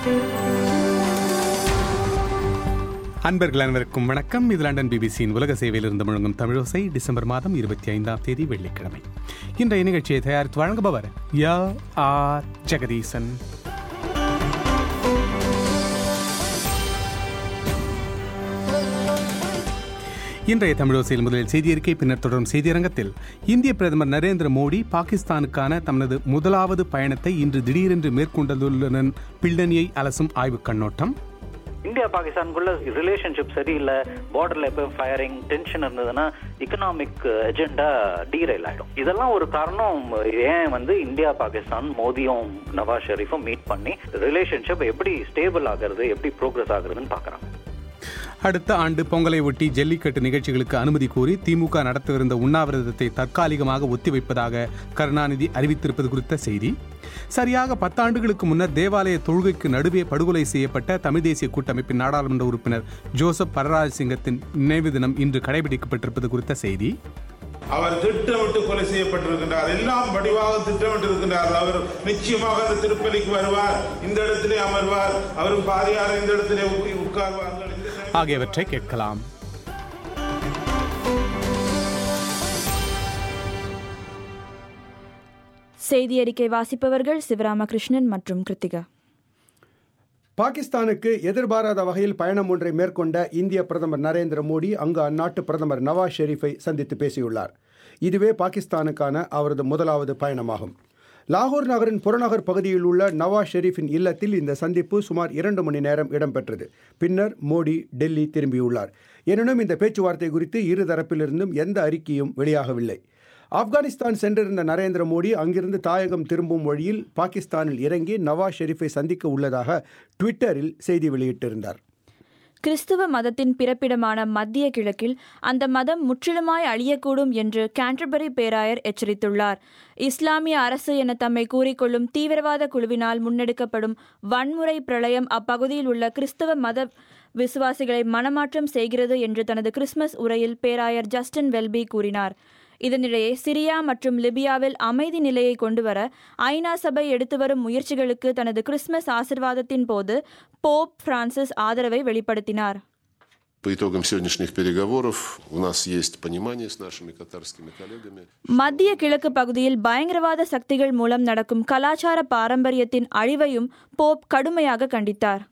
அன்பர்கள் அனைவருக்கும் வணக்கம் இது லண்டன் பிபிசியின் உலக சேவையிலிருந்து முழங்கும் தமிழோசை டிசம்பர் மாதம் இருபத்தி ஐந்தாம் தேதி வெள்ளிக்கிழமை இன்றைய நிகழ்ச்சியை தயாரித்து வழங்குபவர் யா ஆர் ஜெகதீசன் இன்றைய தமிழோசையில் முதலில் செய்தியறிக்கை பின்னர் தொடரும் செய்தியரங்கத்தில் இந்திய பிரதமர் நரேந்திர மோடி பாகிஸ்தானுக்கான தனது முதலாவது பயணத்தை இன்று திடீரென்று மேற்கொண்டதுடன் பிள்ளனியை அலசும் ஆய்வுக் கண்ணோட்டம் இந்தியா பாகிஸ்தானுக்குள்ள ரிலேஷன்ஷிப் சரியில்லை பார்டர்ல எப்போ ஃபயரிங் டென்ஷன் இருந்ததுன்னா இக்கனாமிக் எஜெண்டா டீரைல் ஆயிடும் இதெல்லாம் ஒரு காரணம் ஏன் வந்து இந்தியா பாகிஸ்தான் மோதியும் நவாஸ் ஷெரீஃபும் மீட் பண்ணி ரிலேஷன்ஷிப் எப்படி ஸ்டேபிள் ஆகிறது எப்படி ப்ரோக்ரஸ் ஆகுறதுன்னு பார்க்குறாங்க அடுத்த ஆண்டு பொங்கலை ஒட்டி ஜல்லிக்கட்டு நிகழ்ச்சிகளுக்கு அனுமதி கோரி திமுக நடத்தவிருந்த உண்ணாவிரதத்தை தற்காலிகமாக ஒத்திவைப்பதாக கருணாநிதி அறிவித்திருப்பது குறித்த செய்தி சரியாக பத்தாண்டுகளுக்கு முன்னர் தேவாலய தொழுகைக்கு நடுவே படுகொலை செய்யப்பட்ட தமிழ் தேசிய கூட்டமைப்பின் நாடாளுமன்ற உறுப்பினர் ஜோசப் பரராஜ் சிங்கத்தின் நினைவு தினம் இன்று கடைபிடிக்கப்பட்டிருப்பது குறித்த செய்தி அவர் திட்டமிட்டு கொலை செய்யப்பட்டிருக்கின்றார் எல்லாம் வடிவாக திட்டமிட்டு இருக்கின்றார் அவர் நிச்சயமாக அந்த திருப்பலிக்கு வருவார் இந்த இடத்திலே அமர்வார் அவரும் பாதியார் இந்த இடத்திலே உ- உட்கார்வார்கள் இந்த நேரம் ஆகியவற்றை கேட்கலாம் செய்தி அறிக்கை வாசிப்பவர்கள் சிவராமகிருஷ்ணன் மற்றும் கிருத்திகா பாகிஸ்தானுக்கு எதிர்பாராத வகையில் பயணம் ஒன்றை மேற்கொண்ட இந்திய பிரதமர் நரேந்திர மோடி அங்கு அந்நாட்டு பிரதமர் நவாஸ் ஷெரீஃபை சந்தித்து பேசியுள்ளார் இதுவே பாகிஸ்தானுக்கான அவரது முதலாவது பயணமாகும் லாகூர் நகரின் புறநகர் பகுதியில் உள்ள நவாஸ் ஷெரீஃபின் இல்லத்தில் இந்த சந்திப்பு சுமார் இரண்டு மணி நேரம் இடம்பெற்றது பின்னர் மோடி டெல்லி திரும்பியுள்ளார் எனினும் இந்த பேச்சுவார்த்தை குறித்து இரு தரப்பிலிருந்தும் எந்த அறிக்கையும் வெளியாகவில்லை ஆப்கானிஸ்தான் சென்றிருந்த நரேந்திர மோடி அங்கிருந்து தாயகம் திரும்பும் வழியில் பாகிஸ்தானில் இறங்கி நவாஸ் ஷெரீஃபை சந்திக்க உள்ளதாக ட்விட்டரில் செய்தி வெளியிட்டிருந்தார் கிறிஸ்துவ மதத்தின் பிறப்பிடமான மத்திய கிழக்கில் அந்த மதம் முற்றிலுமாய் அழியக்கூடும் என்று கேண்டர்பரி பேராயர் எச்சரித்துள்ளார் இஸ்லாமிய அரசு என தம்மை கூறிக்கொள்ளும் தீவிரவாத குழுவினால் முன்னெடுக்கப்படும் வன்முறை பிரளயம் அப்பகுதியில் உள்ள கிறிஸ்தவ மத விசுவாசிகளை மனமாற்றம் செய்கிறது என்று தனது கிறிஸ்மஸ் உரையில் பேராயர் ஜஸ்டின் வெல்பி கூறினார் இதனிடையே சிரியா மற்றும் லிபியாவில் அமைதி நிலையை கொண்டுவர ஐநா சபை எடுத்து வரும் முயற்சிகளுக்கு தனது கிறிஸ்மஸ் ஆசிர்வாதத்தின் போது போப் பிரான்சிஸ் ஆதரவை வெளிப்படுத்தினார் По итогам сегодняшних переговоров у нас есть понимание с нашими катарскими коллегами. மத்திய கிழக்கு பகுதியில் பயங்கரவாத சக்திகள் மூலம் நடக்கும் கலாச்சார பாரம்பரியத்தின் அழிவையும் போப் கடுமையாக கண்டித்தார்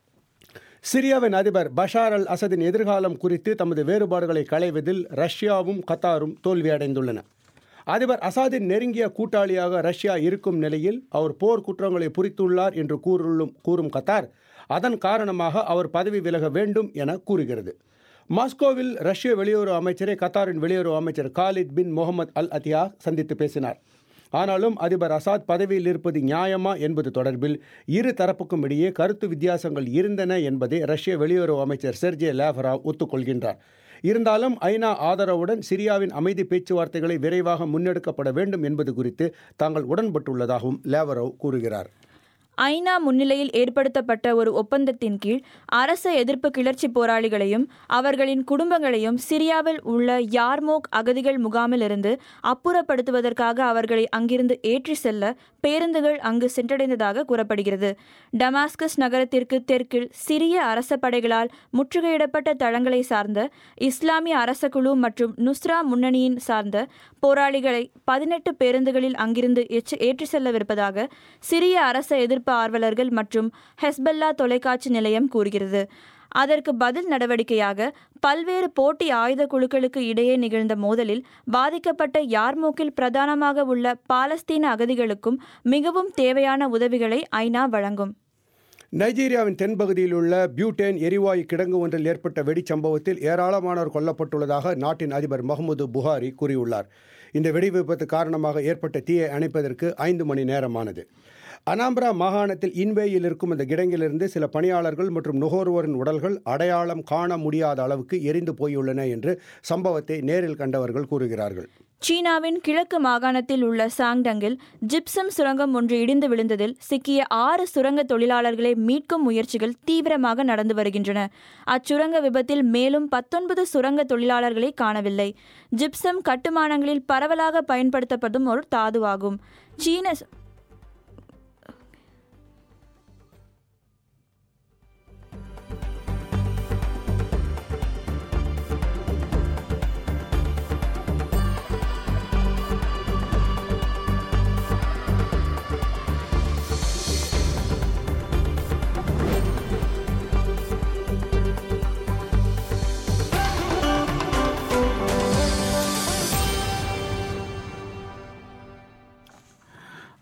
சிரியாவின் அதிபர் பஷார் அல் அசதின் எதிர்காலம் குறித்து தமது வேறுபாடுகளை களைவதில் ரஷ்யாவும் கத்தாரும் தோல்வியடைந்துள்ளன அதிபர் அசாதின் நெருங்கிய கூட்டாளியாக ரஷ்யா இருக்கும் நிலையில் அவர் போர் குற்றங்களை புரித்துள்ளார் என்று கூறுள்ளும் கூறும் கத்தார் அதன் காரணமாக அவர் பதவி விலக வேண்டும் என கூறுகிறது மாஸ்கோவில் ரஷ்ய வெளியுறவு அமைச்சரை கத்தாரின் வெளியுறவு அமைச்சர் காலித் பின் முகமது அல் அத்தியா சந்தித்து பேசினார் ஆனாலும் அதிபர் அசாத் பதவியில் இருப்பது நியாயமா என்பது தொடர்பில் இரு தரப்புக்கும் இடையே கருத்து வித்தியாசங்கள் இருந்தன என்பதை ரஷ்ய வெளியுறவு அமைச்சர் செர்ஜே லேவராவ் ஒத்துக்கொள்கின்றார் இருந்தாலும் ஐநா ஆதரவுடன் சிரியாவின் அமைதி பேச்சுவார்த்தைகளை விரைவாக முன்னெடுக்கப்பட வேண்டும் என்பது குறித்து தாங்கள் உடன்பட்டுள்ளதாகவும் லேவரோவ் கூறுகிறார் ஐநா முன்னிலையில் ஏற்படுத்தப்பட்ட ஒரு ஒப்பந்தத்தின் கீழ் அரச எதிர்ப்பு கிளர்ச்சி போராளிகளையும் அவர்களின் குடும்பங்களையும் சிரியாவில் உள்ள யார்மோக் அகதிகள் முகாமிலிருந்து அப்புறப்படுத்துவதற்காக அவர்களை அங்கிருந்து ஏற்றி செல்ல பேருந்துகள் அங்கு சென்றடைந்ததாக கூறப்படுகிறது டமாஸ்கஸ் நகரத்திற்கு தெற்கில் சிரிய அரச படைகளால் முற்றுகையிடப்பட்ட தளங்களை சார்ந்த இஸ்லாமிய அரச குழு மற்றும் நுஸ்ரா முன்னணியின் சார்ந்த போராளிகளை பதினெட்டு பேருந்துகளில் அங்கிருந்து எச்சு- ஏற்றி செல்லவிருப்பதாக சிரிய அரச எதிர்ப்பு ஆர்வலர்கள் மற்றும் ஹெஸ்பல்லா தொலைக்காட்சி நிலையம் கூறுகிறது அதற்கு பதில் நடவடிக்கையாக பல்வேறு போட்டி ஆயுத குழுக்களுக்கு இடையே நிகழ்ந்த மோதலில் பாதிக்கப்பட்ட யார்மூக்கில் பிரதானமாக உள்ள பாலஸ்தீன அகதிகளுக்கும் மிகவும் தேவையான உதவிகளை ஐநா வழங்கும் நைஜீரியாவின் தென்பகுதியில் உள்ள பியூட்டேன் எரிவாயு கிடங்கு ஒன்றில் ஏற்பட்ட வெடிச்சம்பவத்தில் ஏராளமானோர் கொல்லப்பட்டுள்ளதாக நாட்டின் அதிபர் முகமது புகாரி கூறியுள்ளார் இந்த வெடி விபத்து காரணமாக ஏற்பட்ட தீயை அணைப்பதற்கு ஐந்து மணி நேரமானது அனாம்பரா மாகாணத்தில் இன்வேயில் இருக்கும் இந்த கிடங்கிலிருந்து சில பணியாளர்கள் மற்றும் நுகர்வோரின் உடல்கள் அடையாளம் காண முடியாத அளவுக்கு எரிந்து போயுள்ளன என்று சம்பவத்தை நேரில் கண்டவர்கள் கூறுகிறார்கள் சீனாவின் கிழக்கு மாகாணத்தில் உள்ள சாங்டங்கில் ஜிப்சம் சுரங்கம் ஒன்று இடிந்து விழுந்ததில் சிக்கிய ஆறு சுரங்க தொழிலாளர்களை மீட்கும் முயற்சிகள் தீவிரமாக நடந்து வருகின்றன அச்சுரங்க விபத்தில் மேலும் பத்தொன்பது சுரங்க தொழிலாளர்களை காணவில்லை ஜிப்சம் கட்டுமானங்களில் பரவலாக பயன்படுத்தப்படும் ஒரு தாதுவாகும் சீன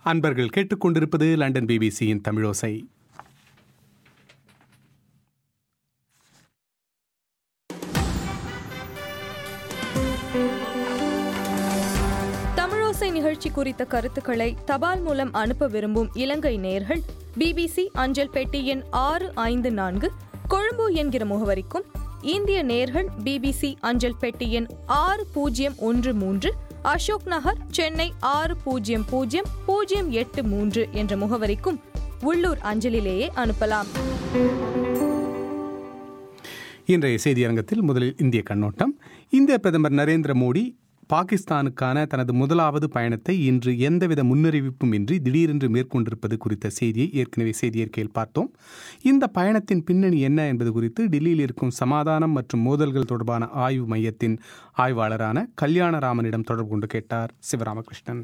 அன்பர்கள் கேட்டுக்கொண்டிருப்பது லண்டன் பிபிசியின் தமிழோசை தமிழோசை நிகழ்ச்சி குறித்த கருத்துக்களை தபால் மூலம் அனுப்ப விரும்பும் இலங்கை நேயர்கள் பிபிசி அஞ்சல் பெட்டி எண் ஆறு ஐந்து நான்கு கொழும்பு என்கிற முகவரிக்கும் இந்திய நேயர்கள் பிபிசி அஞ்சல் பெட்டி எண் ஆறு பூஜ்ஜியம் ஒன்று மூன்று அசோக் நகர் சென்னை ஆறு பூஜ்ஜியம் பூஜ்ஜியம் பூஜ்ஜியம் எட்டு மூன்று என்ற முகவரிக்கும் உள்ளூர் அஞ்சலிலேயே அனுப்பலாம் இன்றைய செய்தியரங்கத்தில் முதலில் இந்திய கண்ணோட்டம் இந்திய பிரதமர் நரேந்திர மோடி பாகிஸ்தானுக்கான தனது முதலாவது பயணத்தை இன்று எந்தவித முன்னறிவிப்பும் இன்றி திடீரென்று மேற்கொண்டிருப்பது குறித்த செய்தியை ஏற்கனவே செய்தியறிக்கையில் பார்த்தோம் இந்த பயணத்தின் பின்னணி என்ன என்பது குறித்து டெல்லியில் இருக்கும் சமாதானம் மற்றும் மோதல்கள் தொடர்பான ஆய்வு மையத்தின் ஆய்வாளரான கல்யாணராமனிடம் தொடர்பு கொண்டு கேட்டார் சிவராமகிருஷ்ணன்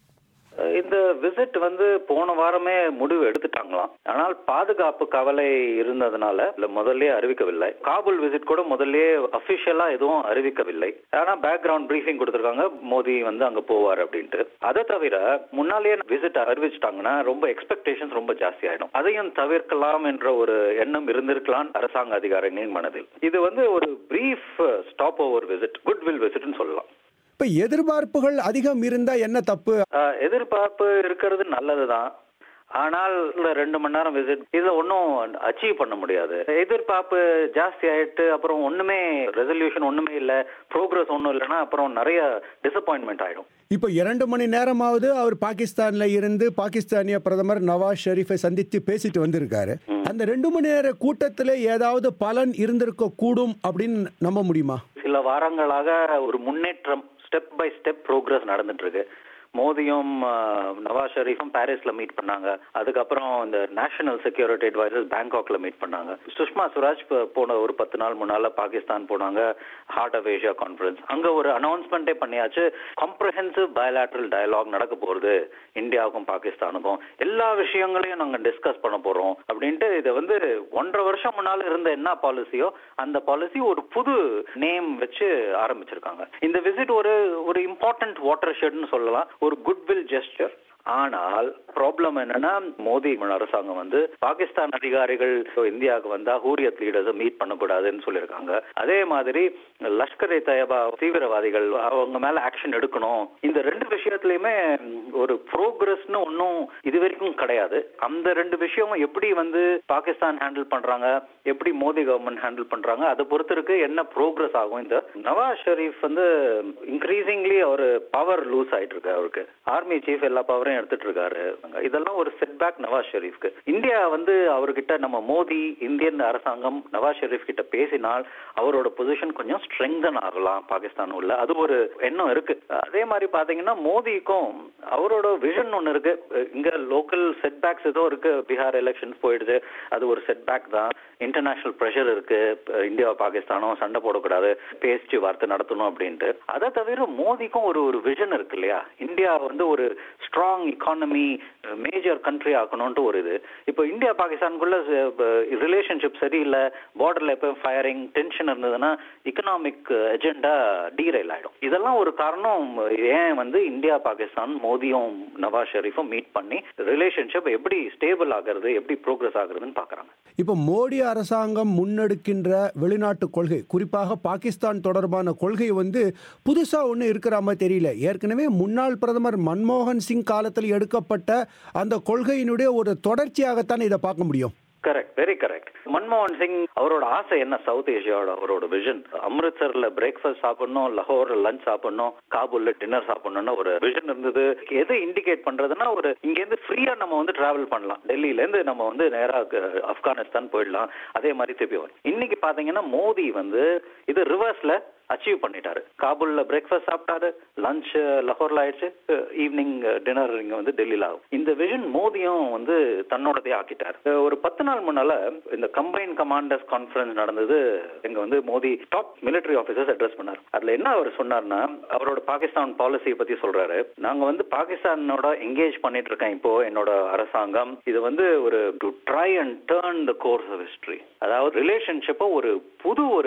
இந்த விசிட் வந்து போன வாரமே முடிவு எடுத்துட்டாங்களாம் ஆனால் பாதுகாப்பு கவலை இருந்ததுனால இல்ல முதல்லயே அறிவிக்கவில்லை காபூல் விசிட் கூட முதல்லயே அபிஷியலா எதுவும் அறிவிக்கவில்லை ஆனா பேக்ரவுண்ட் பிரீஃபிங் கொடுத்திருக்காங்க மோடி வந்து அங்க போவார் அப்படின்ட்டு அதை தவிர முன்னாலேயே விசிட் அறிவிச்சிட்டாங்கன்னா ரொம்ப எக்ஸ்பெக்டேஷன்ஸ் ரொம்ப ஜாஸ்தி ஆயிடும் அதையும் தவிர்க்கலாம் என்ற ஒரு எண்ணம் இருந்திருக்கலாம் அரசாங்க அதிகாரிகளின் மனதில் இது வந்து ஒரு brief stop over visit goodwill விசிட்னு சொல்லலாம் இப்போ எதிர்பார்ப்புகள் அதிகம் இருந்தால் என்ன தப்பு ஆஹ் எதிர்பார்ப்பு இருக்கிறது நல்லதுதான் ஆனால் இந்த ரெண்டு மணி நேரம் விசிட் இதுல ஒன்றும் அச்சீவ் பண்ண முடியாது எதிர்பார்ப்பு ஜாஸ்தி ஆயிட்டு அப்புறம் ஒண்ணுமே ரெசல்யூஷன் ஒண்ணுமே இல்லை ப்ரோக்ரஸ் ஒன்றும் இல்லைன்னா அப்புறம் நிறைய டிசப்பாயின்மெண்ட் ஆயிடும் இப்போ இரண்டு மணி நேரமாவது அவர் பாகிஸ்தான்ல இருந்து பாகிஸ்தானிய பிரதமர் நவாஸ் ஷெரீஃபை சந்தித்து பேசிட்டு வந்திருக்காரு அந்த ரெண்டு மணி நேர கூட்டத்தில் ஏதாவது பலன் இருந்திருக்க கூடும் அப்படின்னு நம்ப முடியுமா சில வாரங்களாக ஒரு முன்னேற்றம் ஸ்டெப் பை ஸ்டெப் ப்ரோக்ரஸ் நடந்துட்டு இருக்கு மோடியும் ஆஹ், நவாஸ் ஷெரீஃபும் பாரிஸ்ல மீட் பண்ணாங்க அதுக்கப்புறம் இந்த நேஷனல் செக்யூரிட்டி அட்வைசர்ஸ் பேங்காக்ல மீட் பண்ணாங்க சுஷ்மா சுராஜ் ப- போன ஒரு பத்து நாள் முன்னால பாகிஸ்தான் போனாங்க ஹார்ட் ஆஃப் ஏஷியா கான்ஃபரன்ஸ் அங்க ஒரு அனௌன்ஸ்மெண்ட்டே பண்ணியாச்சு காம்ப்ரஹென்சிவ் பயலாட்ரல் டயலாக் நடக்க போறது இந்தியாவுக்கும் பாகிஸ்தானுக்கும் எல்லா விஷயங்களையும் நாங்க டிஸ்கஸ் பண்ண போறோம் அப்படின்ட்டு இதை வந்து ஒன்றரை வருஷம் முன்னால இருந்த என்ன பாலிசியோ அந்த பாலிசி ஒரு புது நேம் வச்சு ஆரம்பிச்சிருக்காங்க இந்த விசிட் ஒரு ஒரு இம்பார்ட்டன்ட் வாட்டர் ஷெட்னு சொல்லலாம் ஒரு குட்வில் ஜெஸ்டர் ஆனால் ப்ராப்ளம் என்னன்னா மோடி அரசாங்கம் வந்து பாகிஸ்தான் அதிகாரிகள் இந்தியாவுக்கு வந்தா ஹூரியத் லீடர்ஸை மீட் பண்ணக்கூடாதுன்னு சொல்லியிருக்காங்க அதே மாதிரி லஷ்கர் இ தயபா தீவிரவாதிகள் அவங்க மேல ஆக்ஷன் எடுக்கணும் இந்த ரெண்டு விஷயத்துலயுமே ஒரு ப்ரோக்ரஸ்னு ஒன்றும் இது வரைக்கும் கிடையாது அந்த ரெண்டு விஷயமும் எப்படி வந்து பாகிஸ்தான் ஹேண்டில் பண்றாங்க எப்படி மோடி கவர்மெண்ட் ஹேண்டில் பண்றாங்க அதை பொறுத்து இருக்கு என்ன ப்ரோக்ரஸ் ஆகும் இந்த நவாஸ் ஷெரீஃப் வந்து இன்க்ரீசிங்லி அவர் பவர் லூஸ் ஆயிட்டு இருக்கு அவருக்கு ஆர்மி சீஃப் எல்லா பவரையும் எடுத்துட்டு இருக்காரு இதெல்லாம் ஒரு செட்பேக் நவாஸ் ஷெரீஃப்க்கு இந்தியா வந்து அவர்கிட்ட நம்ம மோடி இந்தியன் அரசாங்கம் நவாஸ் ஷெரீஃப் கிட்ட பேசினால் அவரோட பொசிஷன் கொஞ்சம் ஸ்ட்ரெங்தன் ஆகலாம் பாகிஸ்தான் உள்ள அது ஒரு எண்ணம் இருக்கு அதே மாதிரி பாத்தீங்கன்னா மோடிக்கும் அவரோட விஷன் ஒன்னு இருக்கு இங்க லோக்கல் செட்பேக்ஸ் ஏதோ இருக்கு பீகார் எலெக்ஷன்ஸ் போயிடுது அது ஒரு செட்பேக் தான் இன்டர்நேஷனல் ப்ரெஷர் இருக்கு இந்தியா பாகிஸ்தானும் சண்டை போடக்கூடாது பேச்சு வார்த்தை நடத்தணும் அப்படின்ட்டு அதை தவிர மோடிக்கும் ஒரு ஒரு விஷன் இருக்கு இல்லையா இந்தியா வந்து ஒரு ஸ்ட்ராங் இக்கானமி மேஜர் கண்ட்ரி ஆக்கணும்ட்டு ஒரு இது இப்போ இந்தியா பாகிஸ்தானுக்குள்ள ரிலேஷன்ஷிப் சரியில்லை பார்டர்ல எப்போ ஃபயரிங் டென்ஷன் இருந்ததுன்னா இக்கனாமிக் எஜெண்டா டீரைல் ஆயிடும் இதெல்லாம் ஒரு காரணம் ஏன் வந்து இந்தியா பாகிஸ்தான் மோடியும் நவாஸ் ஷெரீஃபும் மீட் பண்ணி ரிலேஷன்ஷிப் எப்படி ஸ்டேபிள் ஆகிறது எப்படி ப்ரோக்ரஸ் ஆகுறதுன்னு பாக்குறாங்க இப்போ மோடி அரசாங்கம் முன்னெடுக்கின்ற வெளிநாட்டு கொள்கை குறிப்பாக பாகிஸ்தான் தொடர்பான கொள்கை வந்து புதுசாக ஒன்று இருக்கிற மாதிரி தெரியல ஏற்கனவே முன்னாள் பிரதமர் மன்மோகன் சிங் காலத்தில் எடுக்கப்பட்ட அந்த கொள்கையினுடைய ஒரு தொடர்ச்சியாகத்தான் இதை பார்க்க முடியும் கரெக்ட் வெரி கரெக்ட் மன்மோகன் சிங் அவரோட ஆசை என்ன சவுத் ஏஷியாவோட அவரோட விஷன் அம்ரித்சர்ல பிரேக்ஃபாஸ்ட் சாப்பிடணும் லாகோர்ல லஞ்ச் சாப்பிடணும் காபூல்ல டின்னர் சாப்பிடணும்னு ஒரு விஷன் இருந்தது எது இண்டிகேட் பண்றதுன்னா ஒரு இங்க இருந்து ஃப்ரீயா நம்ம வந்து டிராவல் பண்ணலாம் டெல்லியில இருந்து நம்ம வந்து நேரா அஹ், ஆப்கானிஸ்தான் போயிடலாம் அதே மாதிரி திருப்பி வரும் இன்னைக்கு பாத்தீங்கன்னா மோடி வந்து இது ரிவர்ஸ்ல அச்சீவ் பண்ணிட்டாரு காபூல்ல பிரேக்ஃபாஸ்ட் சாப்பிட்டாரு லஞ்ச் லாகோர்ல ஆயிடுச்சு ஈவினிங் டின்னர் இங்க வந்து டெல்லியில ஆகும் இந்த விஷன் மோடியும் வந்து தன்னோடதே ஆக்கிட்டார் அஹ் ஒரு பத்து நாள் முன்னால இந்த கம்பைன் கமாண்டர்ஸ் கான்ஃபரன்ஸ் நடந்தது இங்க வந்து Modi top military officers address பண்ணார் அதுல என்ன அவர் சொன்னார்னா அவரோட பாகிஸ்தான் பாலிசியை பத்தி சொல்றாரு நாங்க வந்து பாகிஸ்தானோட எங்கேஜ் பண்ணிட்டு இருக்கேன் இப்போ என்னோட அரசாங்கம் இது வந்து ஒரு to try and turn the course of history அதாவது ரிலேஷன்ஷிப்பை ஒரு புது ஒரு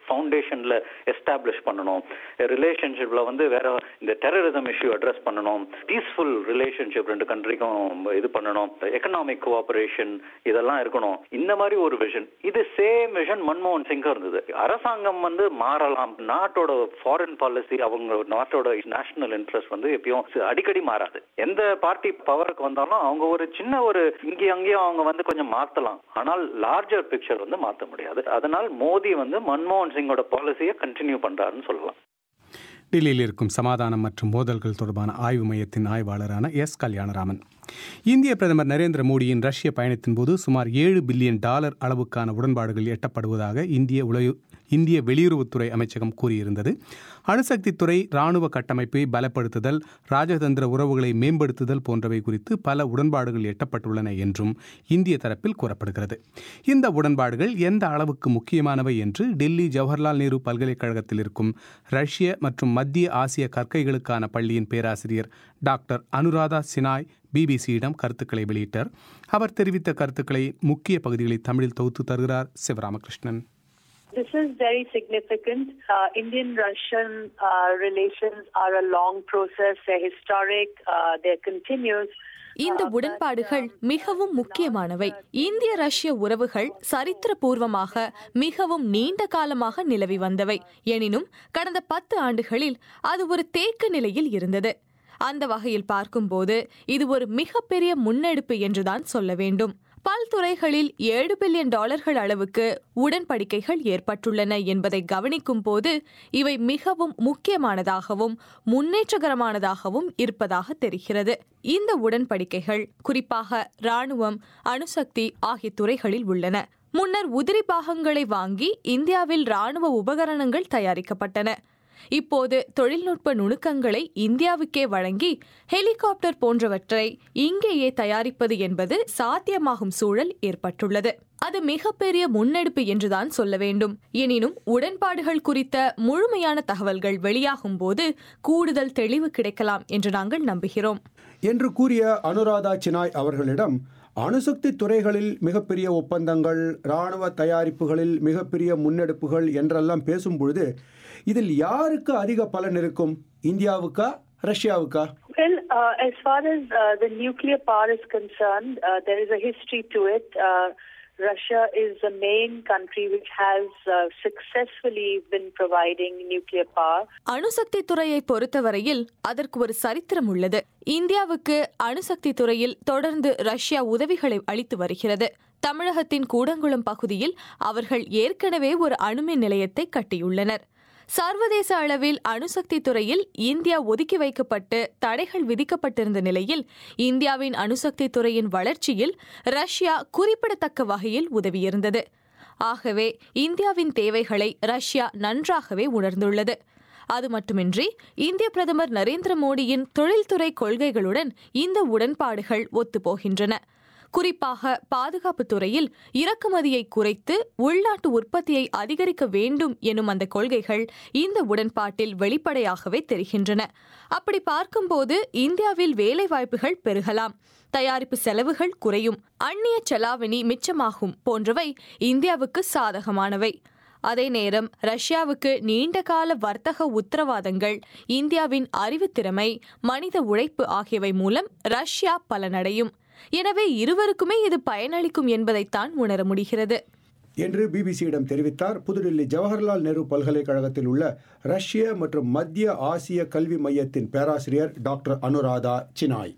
ஃபவுண்டேஷன்ல எஸ்டாப்ளிஷ் பண்ணணும் ரிலேஷன்ஷிப்ல வந்து வேற இந்த டெரரிசம் இஷ்யூ அட்ரஸ் பண்ணணும் பீஸ்ஃபுல் ரிலேஷன்ஷிப் ரெண்டு கண்ட்ரிக்கும் இது பண்ணணும் எக்கனாமிக் கோஆபரேஷன் இதெல்லாம் இருக்கணும் இந்த மாதிரி ஒரு விஷன் இது சேம் விஷன் மன்மோகன் சிங் இருந்தது அரசாங்கம் வந்து மாறலாம் நாட்டோட ஃபாரின் பாலிசி அவங்க நாட்டோட நேஷனல் இன்ட்ரெஸ்ட் வந்து எப்பயும் அடிக்கடி மாறாது எந்த பார்ட்டி பவருக்கு வந்தாலும் அவங்க ஒரு சின்ன ஒரு இங்கேயும் அங்கேயும் அவங்க வந்து கொஞ்சம் மாத்தலாம் ஆனால் லார்ஜர் பிக்சர் வந்து மாத்த முடியாது அதனால் மோடி வந்து மன்மோகன் சிங்கோட பாலிசியை கண்டினியூ பண்றாருன்னு சொல்லலாம் டெல்லியில் இருக்கும் சமாதானம் மற்றும் மோதல்கள் தொடர்பான ஆய்வு மையத்தின் ஆய்வாளரான எஸ் கல்யாணராமன் இந்திய பிரதமர் நரேந்திர மோடியின் ரஷ்ய பயணத்தின் போது சுமார் ஏழு பில்லியன் டாலர் அளவுக்கான உடன்பாடுகள் எட்டப்படுவதாக இந்திய உலக இந்திய வெளியுறவுத்துறை அமைச்சகம் கூறியிருந்தது அணுசக்தி துறை ராணுவ கட்டமைப்பை பலப்படுத்துதல் ராஜதந்திர உறவுகளை மேம்படுத்துதல் போன்றவை குறித்து பல உடன்பாடுகள் எட்டப்பட்டுள்ளன என்றும் இந்திய தரப்பில் கூறப்படுகிறது இந்த உடன்பாடுகள் எந்த அளவுக்கு முக்கியமானவை என்று டெல்லி ஜவஹர்லால் நேரு பல்கலைக்கழகத்தில் இருக்கும் ரஷ்ய மற்றும் மத்திய ஆசிய கற்கைகளுக்கான பள்ளியின் பேராசிரியர் டாக்டர் அனுராதா சினாய் பிபிசியிடம் கருத்துக்களை வெளியிட்டார் அவர் தெரிவித்த கருத்துக்களை முக்கிய பகுதிகளை தமிழில் தொகுத்து தருகிறார் Sivaramakrishnan This is very significant. Uh, Indian Russian uh, relations are a long process, they're historic, uh, they're continuous. இந்த உடன்பாடுகள் மிகவும் முக்கியமானவை இந்திய ரஷ்ய உறவுகள் சரித்திரபூர்வமாக மிகவும் நீண்ட காலமாக நிலவி வந்தவை எனினும் கடந்த பத்து ஆண்டுகளில் அது ஒரு தேக்க நிலையில் இருந்தது அந்த வகையில் பார்க்கும்போது இது ஒரு மிகப்பெரிய முன்னெடுப்பு என்றுதான் சொல்ல வேண்டும் பல்துறைகளில் ஏழு பில்லியன் டாலர்கள் அளவுக்கு உடன்படிக்கைகள் ஏற்பட்டுள்ளன என்பதை கவனிக்கும் போது இவை மிகவும் முக்கியமானதாகவும் முன்னேற்றகரமானதாகவும் இருப்பதாக தெரிகிறது இந்த உடன்படிக்கைகள் குறிப்பாக ராணுவம் அணுசக்தி ஆகிய துறைகளில் உள்ளன முன்னர் உதிரி பாகங்களை வாங்கி இந்தியாவில் ராணுவ உபகரணங்கள் தயாரிக்கப்பட்டன இப்போது தொழில்நுட்ப நுணுக்கங்களை இந்தியாவுக்கே வழங்கி ஹெலிகாப்டர் போன்றவற்றை இங்கேயே தயாரிப்பது என்பது சாத்தியமாகும் சூழல் ஏற்பட்டுள்ளது அது மிகப்பெரிய முன்னெடுப்பு என்றுதான் சொல்ல வேண்டும் எனினும் உடன்பாடுகள் குறித்த முழுமையான தகவல்கள் வெளியாகும் போது கூடுதல் தெளிவு கிடைக்கலாம் என்று நாங்கள் நம்புகிறோம் என்று கூறிய அனுராதா சினாய் அவர்களிடம் அணுசக்தி துறைகளில் மிகப்பெரிய ஒப்பந்தங்கள் இராணுவ தயாரிப்புகளில் மிகப்பெரிய முன்னெடுப்புகள் என்றெல்லாம் பேசும்பொழுது இதில் யாருக்கு அதிக பலன் இருக்கும் இந்தியாவுக்கா ரஷ்யாவுக்கா Well, uh, as far as uh, the nuclear power is concerned, uh, there is a history to it. Uh, Russia is the main country which has uh, successfully been providing nuclear power. அணுசக்தி துறையை பொறுத்தவரையில் அதற்கு ஒரு சரித்திரம் உள்ளது இந்தியாவுக்கு அணுசக்தி துறையில் தொடர்ந்து ரஷ்யா உதவிகளை அளித்து வருகிறது தமிழகத்தின் கூடங்குளம் பகுதியில் அவர்கள் ஏற்கனவே ஒரு அணுமின் நிலையத்தை கட்டியுள்ளனர் சர்வதேச அளவில் அணுசக்தி துறையில் இந்தியா ஒதுக்கி வைக்கப்பட்டு தடைகள் விதிக்கப்பட்டிருந்த நிலையில் இந்தியாவின் அணுசக்தி துறையின் வளர்ச்சியில் ரஷ்யா குறிப்பிடத்தக்க வகையில் உதவியிருந்தது ஆகவே இந்தியாவின் தேவைகளை ரஷ்யா நன்றாகவே உணர்ந்துள்ளது அது மட்டுமின்றி இந்திய பிரதமர் நரேந்திர மோடியின் தொழில்துறை கொள்கைகளுடன் இந்த உடன்பாடுகள் ஒத்துப்போகின்றன குறிப்பாக பாதுகாப்பு துறையில் இறக்குமதியை குறைத்து உள்நாட்டு உற்பத்தியை அதிகரிக்க வேண்டும் எனும் அந்த கொள்கைகள் இந்த உடன்பாட்டில் வெளிப்படையாகவே தெரிகின்றன அப்படி பார்க்கும்போது இந்தியாவில் வேலைவாய்ப்புகள் பெருகலாம் தயாரிப்பு செலவுகள் குறையும் அந்நிய செலாவணி மிச்சமாகும் போன்றவை இந்தியாவுக்கு சாதகமானவை அதே நேரம் ரஷ்யாவுக்கு நீண்டகால வர்த்தக உத்தரவாதங்கள் இந்தியாவின் அறிவுத்திறமை மனித உழைப்பு ஆகியவை மூலம் ரஷ்யா பலனடையும் எனவே இருவருக்குமே இது பயனளிக்கும் என்பதைத்தான் உணர முடிகிறது என்று பிபிசியிடம் தெரிவித்தார் புதுடில்லி ஜவஹர்லால் நேரு பல்கலைக்கழகத்தில் உள்ள ரஷ்ய மற்றும் மத்திய ஆசிய கல்வி மையத்தின் பேராசிரியர் டாக்டர் அனுராதா சினாய்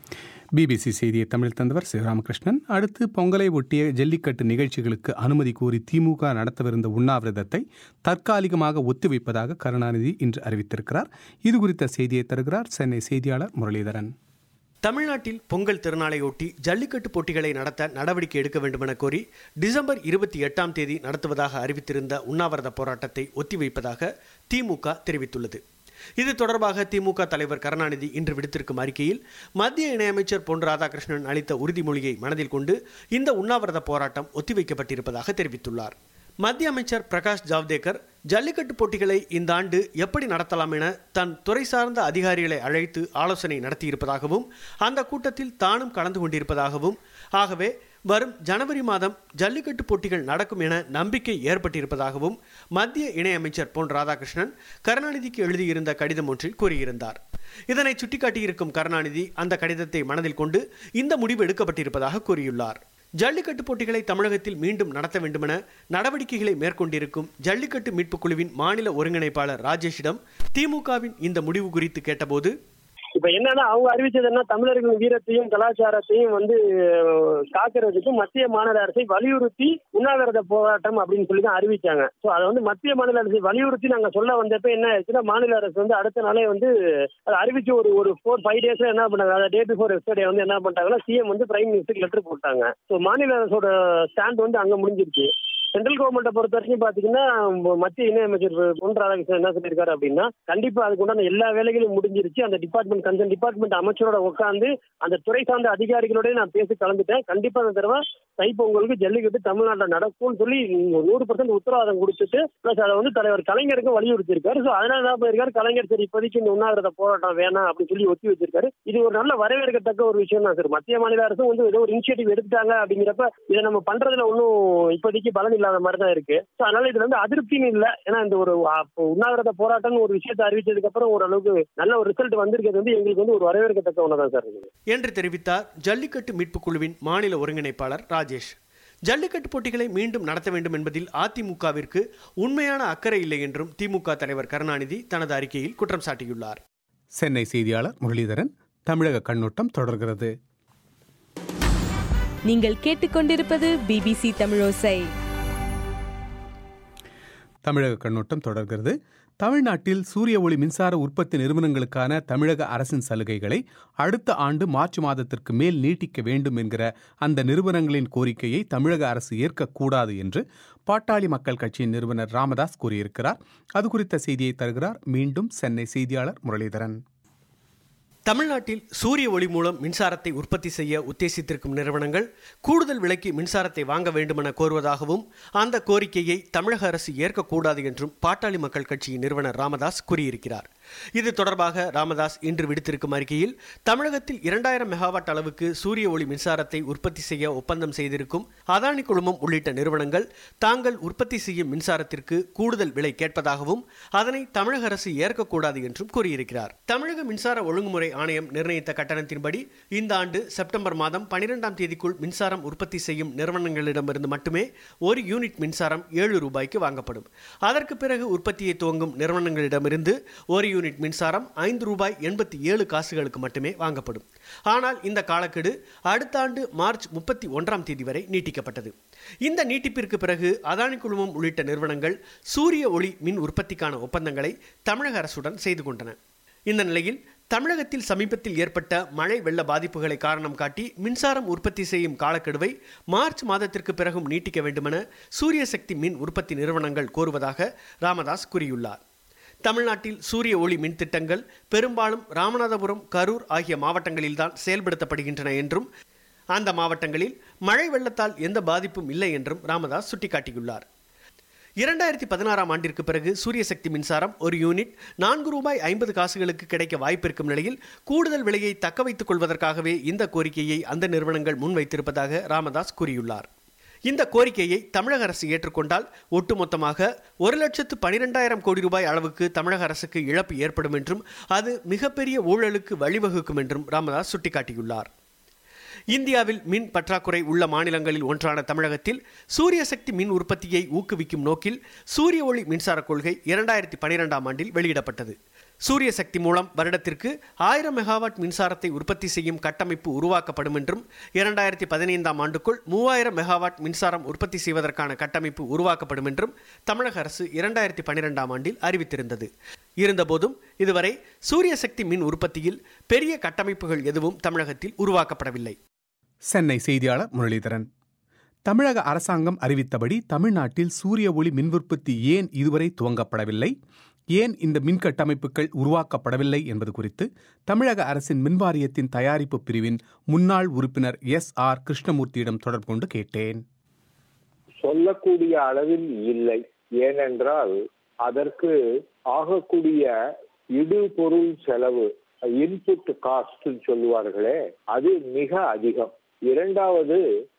பிபிசி செய்தியை தமிழ் தந்தவர் சிவராமகிருஷ்ணன் அடுத்து பொங்கலை ஒட்டிய ஜல்லிக்கட்டு நிகழ்ச்சிகளுக்கு அனுமதி கோரி திமுக நடத்தவிருந்த உண்ணாவிரதத்தை தற்காலிகமாக ஒத்திவைப்பதாக கருணாநிதி இன்று அறிவித்திருக்கிறார் இது குறித்த செய்தியை தருகிறார் சென்னை செய்தியாளர் முரளிதரன் தமிழ்நாட்டில் பொங்கல் திருநாளையொட்டி ஜல்லிக்கட்டு போட்டிகளை நடத்த நடவடிக்கை எடுக்க வேண்டுமென கோரி டிசம்பர் இருபத்தி எட்டாம் தேதி நடத்துவதாக அறிவித்திருந்த உண்ணாவிரத போராட்டத்தை ஒத்திவைப்பதாக திமுக தெரிவித்துள்ளது இது தொடர்பாக திமுக தலைவர் கருணாநிதி இன்று விடுத்திருக்கும் அறிக்கையில் மத்திய இணையமைச்சர் பொன் ராதாகிருஷ்ணன் அளித்த உறுதிமொழியை மனதில் கொண்டு இந்த உண்ணாவிரத போராட்டம் ஒத்திவைக்கப்பட்டிருப்பதாக தெரிவித்துள்ளார் மத்திய அமைச்சர் பிரகாஷ் ஜாவ்டேகர் ஜல்லிக்கட்டு போட்டிகளை இந்த ஆண்டு எப்படி நடத்தலாம் என தன் துறை சார்ந்த அதிகாரிகளை அழைத்து ஆலோசனை நடத்தியிருப்பதாகவும் அந்த கூட்டத்தில் தானும் கலந்து கொண்டிருப்பதாகவும் ஆகவே வரும் ஜனவரி மாதம் ஜல்லிக்கட்டு போட்டிகள் நடக்கும் என நம்பிக்கை ஏற்பட்டிருப்பதாகவும் மத்திய இணையமைச்சர் பொன் ராதாகிருஷ்ணன் கருணாநிதிக்கு எழுதியிருந்த கடிதம் ஒன்றில் கூறியிருந்தார் இதனை சுட்டிக்காட்டியிருக்கும் கருணாநிதி அந்த கடிதத்தை மனதில் கொண்டு இந்த முடிவு எடுக்கப்பட்டிருப்பதாக கூறியுள்ளார் ஜல்லிக்கட்டு போட்டிகளை தமிழகத்தில் மீண்டும் நடத்த வேண்டுமென நடவடிக்கைகளை மேற்கொண்டிருக்கும் ஜல்லிக்கட்டு மீட்புக் குழுவின் மாநில ஒருங்கிணைப்பாளர் ராஜேஷிடம் திமுகவின் இந்த முடிவு குறித்து கேட்டபோது இப்ப என்னன்னா அவங்க அறிவிச்சது என்ன தமிழர்களின் வீரத்தையும் கலாச்சாரத்தையும் வந்து அஹ், காக்கிறதுக்கு மத்திய மாநில அரசை வலியுறுத்தி உண்ணாவிரத போராட்டம் அப்படின்னு சொல்லி தான் அறிவிச்சாங்க சோ அதை வந்து மத்திய மாநில அரசை வலியுறுத்தி நாங்க சொல்ல வந்தப்ப என்ன ஆயிடுச்சுன்னா மாநில அரசு வந்து அடுத்த நாளே வந்து அதை அறிவிச்சு ஒரு ஒரு ஃபோர் ஃபைவ் டேஸ்ல என்ன பண்ணாங்க அதை டே பிஃபோர் எஸ்டர்டே வந்து என்ன பண்ணிட்டாங்கன்னா சிஎம் வந்து பிரைம் மினிஸ்டருக்கு லெட்டர் போட்டாங்க ஸோ மாநில அரசோட ஸ்டாண்ட் வந்து அங்க முடிஞ்சிருச்சு சென்ட்ரல் கவர்மெண்ட்டை பொறுத்த வரைக்கும் பாத்தீங்கன்னா ம- மத்திய இணையமைச்சர் பொன் ராதாகிருஷ்ணன் என்ன சொல்லியிருக்காரு அப்படின்னா கண்டிப்பா அதுக்கு உண்டான எல்லா வேலைகளும் முடிஞ்சிருச்சு அந்த டிபார்ட்மெண்ட் கன்சர்ன் டிபார்ட்மெண்ட் அமைச்சரோட உட்காந்து அந்த துறை சார்ந்த அதிகாரிகளோட நான் பேசி கலந்துட்டேன் கண்டிப்பா அந்த தடவை தைப்பொங்கலுக்கு ஜல்லிக்கட்டு தமிழ்நாட்டில் நடக்கும்னு சொல்லி நூறு பர்சன்ட் உத்தரவாதம் கொடுத்துட்டு பிளஸ் அதை வந்து தலைவர் கலைஞருக்கு வலியுறுத்தி இருக்காரு ஸோ அதனால என்ன பண்ணிருக்காரு கலைஞர் சரி இப்போதைக்கு இந்த உண்ணாவிரத போராட்டம் வேணாம் அப்படின்னு சொல்லி ஒத்தி வச்சிருக்காரு இது ஒரு நல்ல வரவேற்கத்தக்க ஒரு விஷயம் தான் சார் மத்திய மாநில அரசும் வந்து ஏதோ ஒரு இனிஷியேட்டிவ் எடுத்துட்டாங்க அப்படிங்கிறப்ப இதை நம்ம பண்றதுல ஒன்றும் இப்போதைக்கு பலன் இல்லாத மாதிரி தான் இருக்கு ஸோ அதனால இதுல வந்து அதிருப்தின்னு இல்லை ஏன்னா இந்த ஒரு ஆ, இப்போ உண்ணாவிரத போராட்டம்னு ஒரு விஷயத்தை அறிவிச்சதுக்கு அப்புறம் ஓரளவுக்கு நல்ல ஒரு ரிசல்ட் வந்திருக்கிறது வந்து எங்களுக்கு வந்து ஒரு வரவேற்கத்தக்க ஒன்று தான் சார் இருக்குது என்று தெரிவித்தார் ஜல்லிக்கட்டு மீட்புக் குழுவின் மாநில ஒருங்கிணைப்பாளர் ராஜேஷ் ஜல்லிக்கட்டு போட்டிகளை மீண்டும் நடத்த வேண்டும் என்பதில் அதிமுகவிற்கு உண்மையான அக்கறை இல்லை என்றும் திமுக தலைவர் கருணாநிதி தனது அறிக்கையில் குற்றம் சாட்டியுள்ளார் சென்னை செய்தியாளர் முரளிதரன் தமிழக கண்ணோட்டம் தொடர்கிறது நீங்கள் கேட்டுக்கொண்டிருப்பது பிபிசி தமிழோசை தமிழக கண்ணோட்டம் தொடர்கிறது தமிழ்நாட்டில் சூரிய ஒளி மின்சார உற்பத்தி நிறுவனங்களுக்கான தமிழக அரசின் சலுகைகளை அடுத்த ஆண்டு மார்ச் மாதத்திற்கு மேல் நீட்டிக்க வேண்டும் என்கிற அந்த நிறுவனங்களின் கோரிக்கையை தமிழக அரசு ஏற்கக்கூடாது என்று பாட்டாளி மக்கள் கட்சியின் நிறுவனர் ராமதாஸ் கூறியிருக்கிறார் அது குறித்த செய்தியை தருகிறார் மீண்டும் சென்னை செய்தியாளர் முரளிதரன் தமிழ்நாட்டில் சூரிய ஒளி மூலம் மின்சாரத்தை உற்பத்தி செய்ய உத்தேசித்திருக்கும் நிறுவனங்கள் கூடுதல் விலைக்கு மின்சாரத்தை வாங்க வேண்டுமென கோருவதாகவும் அந்த கோரிக்கையை தமிழக அரசு ஏற்கக்கூடாது என்றும் பாட்டாளி மக்கள் கட்சியின் நிறுவனர் ராமதாஸ் கூறியிருக்கிறார் இது தொடர்பாக ராமதாஸ் இன்று விடுத்திருக்கும் அறிக்கையில் தமிழகத்தில் இரண்டாயிரம் மெகாவாட் அளவுக்கு சூரிய ஒளி மின்சாரத்தை உற்பத்தி செய்ய ஒப்பந்தம் செய்திருக்கும் அதானி குழுமம் உள்ளிட்ட நிறுவனங்கள் தாங்கள் உற்பத்தி செய்யும் மின்சாரத்திற்கு கூடுதல் விலை கேட்பதாகவும் அதனை தமிழக அரசு ஏற்கக்கூடாது என்றும் கூறியிருக்கிறார் தமிழக மின்சார ஒழுங்குமுறை ஆணையம் நிர்ணயித்த கட்டணத்தின்படி இந்த ஆண்டு செப்டம்பர் மாதம் பனிரெண்டாம் தேதிக்குள் மின்சாரம் உற்பத்தி செய்யும் நிறுவனங்களிடமிருந்து மட்டுமே ஒரு யூனிட் மின்சாரம் ஏழு ரூபாய்க்கு வாங்கப்படும் அதற்கு பிறகு உற்பத்தியை துவங்கும் நிறுவனங்களிடமிருந்து ஒரு யூனிட் மின்சாரம் ஐந்து ரூபாய் எண்பத்தி ஏழு காசுகளுக்கு மட்டுமே வாங்கப்படும் ஆனால் இந்த காலக்கெடு அடுத்த ஆண்டு மார்ச் முப்பத்தி ஒன்றாம் தேதி வரை நீட்டிக்கப்பட்டது இந்த நீட்டிப்பிற்கு பிறகு அதானி குழுமம் உள்ளிட்ட நிறுவனங்கள் சூரிய ஒளி மின் உற்பத்திக்கான ஒப்பந்தங்களை தமிழக அரசுடன் செய்து கொண்டன இந்த நிலையில் தமிழகத்தில் சமீபத்தில் ஏற்பட்ட மழை வெள்ள பாதிப்புகளை காரணம் காட்டி மின்சாரம் உற்பத்தி செய்யும் காலக்கெடுவை மார்ச் மாதத்திற்கு பிறகும் நீட்டிக்க வேண்டுமென சூரிய சக்தி மின் உற்பத்தி நிறுவனங்கள் கோருவதாக ராமதாஸ் கூறியுள்ளார் தமிழ்நாட்டில் சூரிய ஒளி மின் திட்டங்கள் பெரும்பாலும் ராமநாதபுரம் கரூர் ஆகிய மாவட்டங்களில்தான் செயல்படுத்தப்படுகின்றன என்றும் அந்த மாவட்டங்களில் மழை வெள்ளத்தால் எந்த பாதிப்பும் இல்லை என்றும் ராமதாஸ் சுட்டிக்காட்டியுள்ளார் இரண்டாயிரத்தி பதினாறாம் ஆண்டிற்கு பிறகு சூரிய சக்தி மின்சாரம் ஒரு யூனிட் நான்கு ரூபாய் ஐம்பது காசுகளுக்கு கிடைக்க வாய்ப்பிருக்கும் நிலையில் கூடுதல் விலையை தக்க வைத்துக் கொள்வதற்காகவே இந்த கோரிக்கையை அந்த நிறுவனங்கள் முன்வைத்திருப்பதாக ராமதாஸ் கூறியுள்ளார் இந்த கோரிக்கையை தமிழக அரசு ஏற்றுக்கொண்டால் ஒட்டுமொத்தமாக ஒரு லட்சத்து பனிரெண்டாயிரம் கோடி ரூபாய் அளவுக்கு தமிழக அரசுக்கு இழப்பு ஏற்படும் என்றும் அது மிகப்பெரிய ஊழலுக்கு வழிவகுக்கும் என்றும் ராமதாஸ் சுட்டிக்காட்டியுள்ளார் இந்தியாவில் மின் பற்றாக்குறை உள்ள மாநிலங்களில் ஒன்றான தமிழகத்தில் சூரிய சக்தி மின் உற்பத்தியை ஊக்குவிக்கும் நோக்கில் சூரிய ஒளி மின்சார கொள்கை இரண்டாயிரத்தி பனிரெண்டாம் ஆண்டில் வெளியிடப்பட்டது சூரிய சக்தி மூலம் வருடத்திற்கு ஆயிரம் மெகாவாட் மின்சாரத்தை உற்பத்தி செய்யும் கட்டமைப்பு உருவாக்கப்படும் என்றும் இரண்டாயிரத்தி பதினைந்தாம் ஆண்டுக்குள் மூவாயிரம் மெகாவாட் மின்சாரம் உற்பத்தி செய்வதற்கான கட்டமைப்பு உருவாக்கப்படும் என்றும் தமிழக அரசு இரண்டாயிரத்தி பனிரெண்டாம் ஆண்டில் அறிவித்திருந்தது இருந்தபோதும் இதுவரை சூரிய சக்தி மின் உற்பத்தியில் பெரிய கட்டமைப்புகள் எதுவும் தமிழகத்தில் உருவாக்கப்படவில்லை சென்னை செய்தியாளர் முரளிதரன் தமிழக அரசாங்கம் அறிவித்தபடி தமிழ்நாட்டில் சூரிய ஒளி மின் உற்பத்தி ஏன் இதுவரை துவங்கப்படவில்லை ஏன் இந்த மின் கட்டமைப்புகள் உருவாக்கப்படவில்லை என்பது குறித்து தமிழக அரசின் மின்வாரியத்தின் தயாரிப்பு பிரிவின் முன்னாள் உறுப்பினர் எஸ் ஆர் கிருஷ்ணமூர்த்தியிடம் தொடர்பு கொண்டு கேட்டேன் சொல்லக்கூடிய அளவில் இல்லை ஏனென்றால் அதற்கு ஆகக்கூடிய இடுபொருள் செலவு இன்புட் காஸ்ட் சொல்லுவார்களே அது மிக அதிகம் இரண்டாவது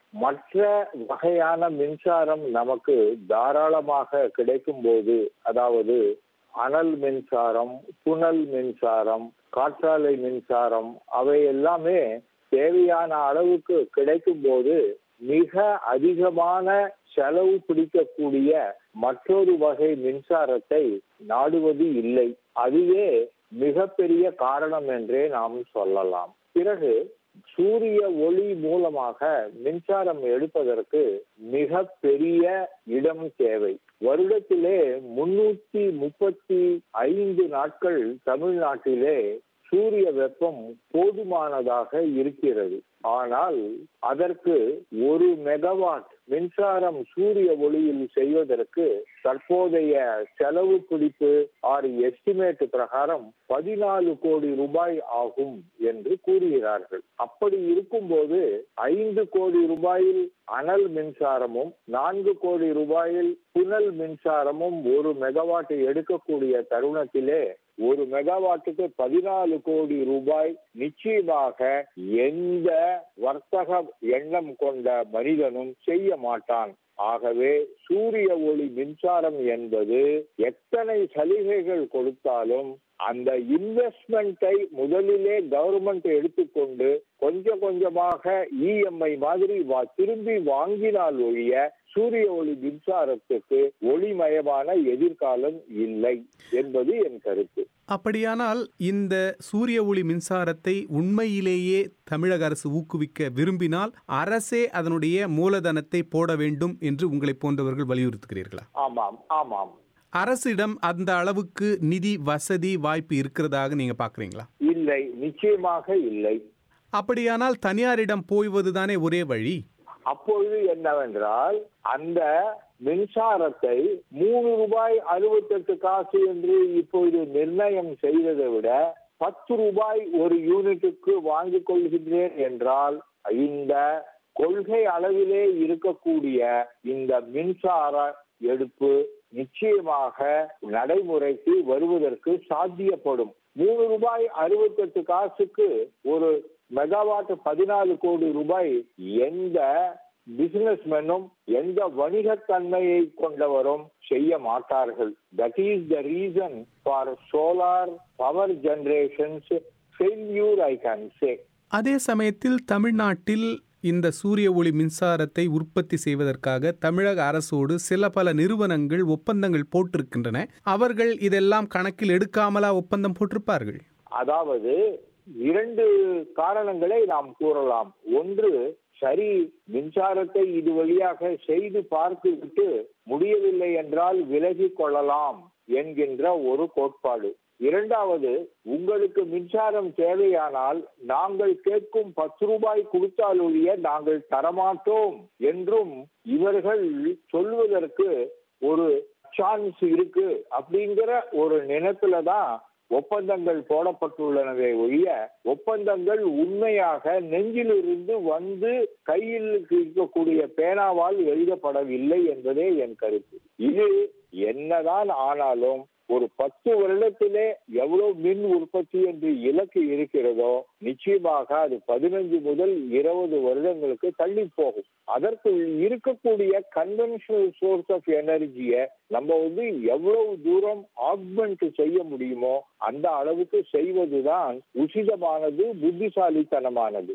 மற்ற வகையான மின்சாரம் நமக்கு தாராளமாக கிடைக்கும் போது அதாவது அனல் மின்சாரம் புனல் மின்சாரம் காற்றாலை மின்சாரம் அவை எல்லாமே தேவையான அளவுக்கு கிடைக்கும் போது மிக அதிகமான செலவு பிடிக்கக்கூடிய மற்றொரு வகை மின்சாரத்தை நாடுவது இல்லை அதுவே மிகப்பெரிய காரணம் என்றே நாம் சொல்லலாம் பிறகு சூரிய ஒளி மூலமாக மின்சாரம் எடுப்பதற்கு மிக பெரிய இடம் தேவை வருடத்திலே முன்னூத்தி முப்பத்தி ஐந்து நாட்கள் தமிழ்நாட்டிலே சூரிய வெப்பம் போதுமானதாக இருக்கிறது ஆனால் அதற்கு ஒரு மெகாவாட் மின்சாரம் சூரிய ஒளியில் செய்வதற்கு தற்போதைய செலவு பிடிப்பு ஆர் எஸ்டிமேட் பிரகாரம் பதினாலு கோடி ரூபாய் ஆகும் என்று கூறுகிறார்கள் அப்படி இருக்கும்போது ஐந்து கோடி ரூபாயில் அனல் மின்சாரமும் நான்கு கோடி ரூபாயில் புனல் மின்சாரமும் ஒரு மெகாவாட் எடுக்கக்கூடிய தருணத்திலே ஒரு மெகாவாட்டுக்கு பதினாலு கோடி ரூபாய் நிச்சயமாக எந்த வர்த்தக எண்ணம் கொண்ட மனிதனும் செய்ய மாட்டான் ஆகவே சூரிய ஒளி மின்சாரம் என்பது எத்தனை சலுகைகள் கொடுத்தாலும் அந்த இன்வெஸ்ட்மெண்ட்டை முதலிலே கவர்மெண்ட் எடுத்துக்கொண்டு கொஞ்சம் கொஞ்சமாக இஎம்ஐ மாதிரி வா திரும்பி வாங்கினால் ஒழிய சூரிய ஒளி மின்சாரத்துக்கு ஒளிமயமான எதிர்காலம் இல்லை என்பது என் கருத்து அப்படியானால் இந்த சூரிய ஒளி மின்சாரத்தை உண்மையிலேயே தமிழக அரசு ஊக்குவிக்க விரும்பினால் அரசே அதனுடைய மூலதனத்தை போட வேண்டும் என்று உங்களை போன்றவர்கள் வலியுறுத்துகிறீர்களா ஆமாம் ஆமாம் அரசிடம் அந்த அளவுக்கு நிதி வசதி வாய்ப்பு இருக்கிறதாக நீங்க பாக்குறீங்களா இல்லை நிச்சயமாக இல்லை அப்படியானால் தனியாரிடம் போய்வதுதானே ஒரே வழி அப்பொழுது என்னவென்றால் அந்த மின்சாரத்தை மூணு ரூபாய் அறுபத்தெட்டு காசு என்று இப்பொழுது நிர்ணயம் செய்வதை விட பத்து ரூபாய் ஒரு யூனிட்டுக்கு வாங்கிக் கொள்கின்றேன் என்றால் இந்த கொள்கை அளவிலே இருக்கக்கூடிய இந்த மின்சார எடுப்பு நிச்சயமாக நடைமுறைக்கு வருவதற்கு சாத்தியப்படும் மூணு ரூபாய் அறுபத்தெட்டு காசுக்கு ஒரு மெகாவாட் பதினாலு கோடி ரூபாய் எந்த பிசினஸ் மேனும் எந்த வணிகத்தன்மையை கொண்டவரும் செய்ய மாட்டார்கள் that is the reason for solar power generations failure I can say அதே சமயத்தில் தமிழ்நாட்டில் இந்த சூரிய ஒளி மின்சாரத்தை உற்பத்தி செய்வதற்காக தமிழக அரசோடு சில பல நிறுவனங்கள் ஒப்பந்தங்கள் போட்டிருக்கின்றன அவர்கள் இதெல்லாம் கணக்கில் எடுக்காமலா ஒப்பந்தம் போட்டிருப்பார்கள் அதாவது இரண்டு காரணங்களை நாம் கூறலாம் ஒன்று சரி மின்சாரத்தை இது வழியாக செய்து பார்த்துவிட்டு முடியவில்லை என்றால் விலகிக் கொள்ளலாம் என்கின்ற ஒரு கோட்பாடு இரண்டாவது உங்களுக்கு மின்சாரம் தேவையானால் நாங்கள் கேட்கும் பத்து ரூபாய் கொடுத்தால் ஒழிய நாங்கள் தரமாட்டோம் என்றும் இவர்கள் சொல்வதற்கு ஒரு சான்ஸ் இருக்கு அப்படிங்கிற ஒரு நினைப்புல தான் ஒப்பந்தங்கள் போடப்பட்டுள்ளனவே ஒழிய ஒப்பந்தங்கள் உண்மையாக நெஞ்சிலிருந்து வந்து கையில் இருக்கக்கூடிய பேனாவால் எழுதப்படவில்லை என்பதே என் கருத்து இது என்னதான் ஆனாலும் ஒரு பத்து வருடத்திலே எவ்வளவு மின் உற்பத்தி என்று இலக்கு இருக்கிறதோ நிச்சயமாக அது பதினஞ்சு முதல் இருபது வருடங்களுக்கு தள்ளி போகும் அதற்கு இருக்கக்கூடிய கன்வென்ஷனல் சோர்ஸ் ஆஃப் எனர்ஜியை நம்ம வந்து எவ்வளவு தூரம் ஆக்மெண்ட் செய்ய முடியுமோ அந்த அளவுக்கு செய்வதுதான் உசிதமானது புத்திசாலித்தனமானது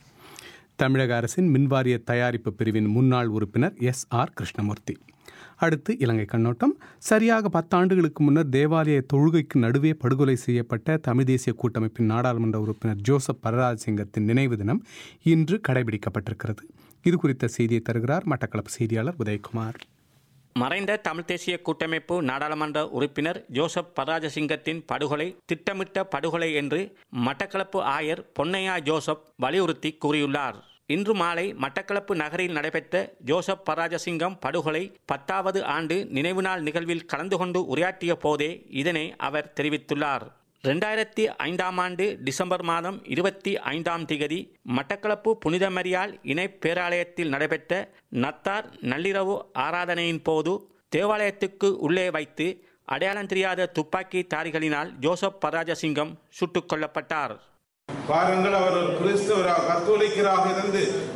தமிழக அரசின் மின்வாரிய தயாரிப்பு பிரிவின் முன்னாள் உறுப்பினர் எஸ் ஆர் கிருஷ்ணமூர்த்தி அடுத்து இலங்கை கண்ணோட்டம் சரியாக பத்தாண்டுகளுக்கு முன்னர் தேவாலய தொழுகைக்கு நடுவே படுகொலை செய்யப்பட்ட தமிழ் தேசிய கூட்டமைப்பின் நாடாளுமன்ற உறுப்பினர் ஜோசப் பரராஜசிங்கத்தின் நினைவு தினம் இன்று கடைபிடிக்கப்பட்டிருக்கிறது இது குறித்த செய்தியை தருகிறார் மட்டக்களப்பு செய்தியாளர் உதயகுமார் மறைந்த தமிழ் தேசிய கூட்டமைப்பு நாடாளுமன்ற உறுப்பினர் ஜோசப் பராஜசிங்கத்தின் படுகொலை திட்டமிட்ட படுகொலை என்று மட்டக்களப்பு ஆயர் பொன்னையா ஜோசப் வலியுறுத்தி கூறியுள்ளார் இன்று மாலை மட்டக்களப்பு நகரில் நடைபெற்ற ஜோசப் பராஜசிங்கம் படுகொலை பத்தாவது ஆண்டு நினைவு நாள் நிகழ்வில் கலந்து கொண்டு உரையாற்றிய போதே இதனை அவர் தெரிவித்துள்ளார் ரெண்டாயிரத்தி ஐந்தாம் ஆண்டு டிசம்பர் மாதம் இருபத்தி ஐந்தாம் திகதி மட்டக்களப்பு புனித மரியால் இணை பேராலயத்தில் நடைபெற்ற நத்தார் நள்ளிரவு ஆராதனையின் போது தேவாலயத்துக்கு உள்ளே வைத்து அடையாளம் தெரியாத துப்பாக்கி தாரிகளினால் ஜோசப் பராஜசிங்கம் சுட்டுக் கொல்லப்பட்டார் பாருங்கள் அவர் ஒரு கிறிஸ்தவராக கத்தோலிக்கராக இருந்து